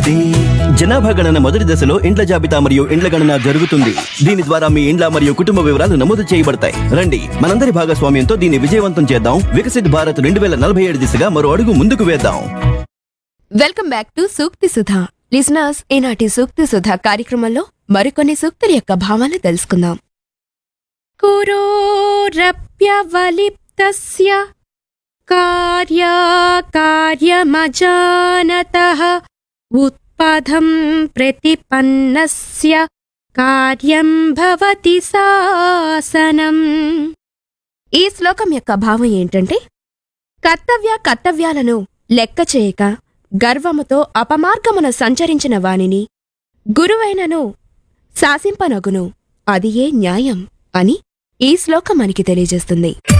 ఉన్నది జనాభా గణన మొదటి దశలో ఇండ్ల జాబితా మరియు ఇండ్ల గణన జరుగుతుంది దీని ద్వారా మీ ఇండ్ల మరియు కుటుంబ వివరాలు నమోదు చేయబడతాయి రండి మనందరి భాగస్వామ్యంతో దీన్ని విజయవంతం చేద్దాం వికసిత్ భారత్ రెండు వేల నలభై ఏడు దిశగా మరో అడుగు ముందుకు వేద్దాం వెల్కమ్ బ్యాక్ టు సూక్తి సుధా లిజనర్స్ ఈనాటి సూక్తి సుధా కార్యక్రమంలో మరికొన్ని సూక్తుల యొక్క భావాలు తెలుసుకుందాం కురోరప్యవలిప్తస్య కార్యకార్యమజానతః ఉత్పదం ప్రతిపన్నస్య కార్యం భవతి శాసనం ఈ శ్లోకం యొక్క భావం ఏంటంటే కర్తవ్య కర్తవ్యాలను లెక్క చేయక గర్వముతో అపమార్గమున సంచరించిన వానిని గురువైనను శాసింపనగును అదియే న్యాయం అని ఈ శ్లోకం మనకి తెలియజేస్తుంది